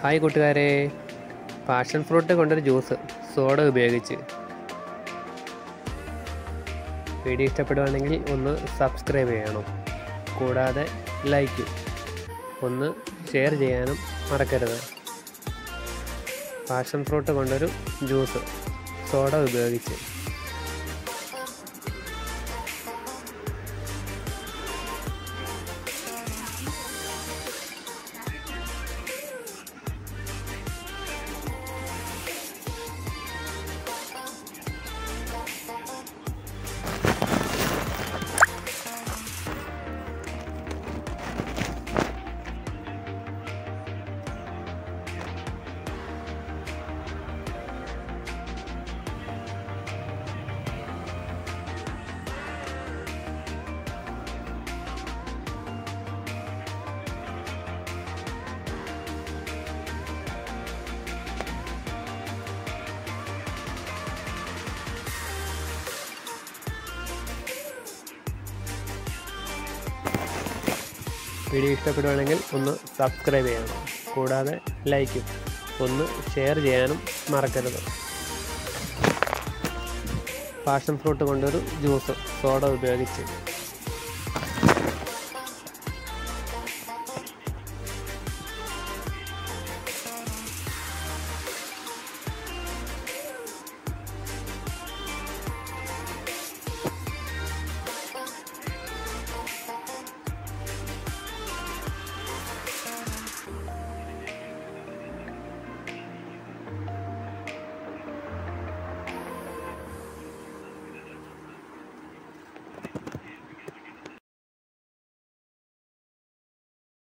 hi കൂട്ടുകാരെ passion fruit കൊണ്ടൊരു juice soda ഉപയോഗിച്ച് വീഡിയോ ഇഷ്ടപ്പെടുവാണെങ്കിൽ ഒന്ന് സബ്സ്ക്രൈബ് ചെയ്യണം കൂടാതെ ലൈക്ക് ഒന്ന് ഷെയർ ചെയ്യാനും മറക്കരുത് പാഷൻ ഫ്രൂട്ട് കൊണ്ടൊരു ജ്യൂസ് സോഡ ഉപയോഗിച്ച് വീഡിയോ ഇഷ്ടപ്പെടുവാണെങ്കിൽ ഒന്ന് സബ്സ്ക്രൈബ് ചെയ്യണം കൂടാതെ ലൈക്കും ഒന്ന് ഷെയർ ചെയ്യാനും മറക്കരുത് പാഷൻ ഫ്രൂട്ട് കൊണ്ടൊരു ജ്യൂസ് സോഡ ഉപയോഗിച്ച്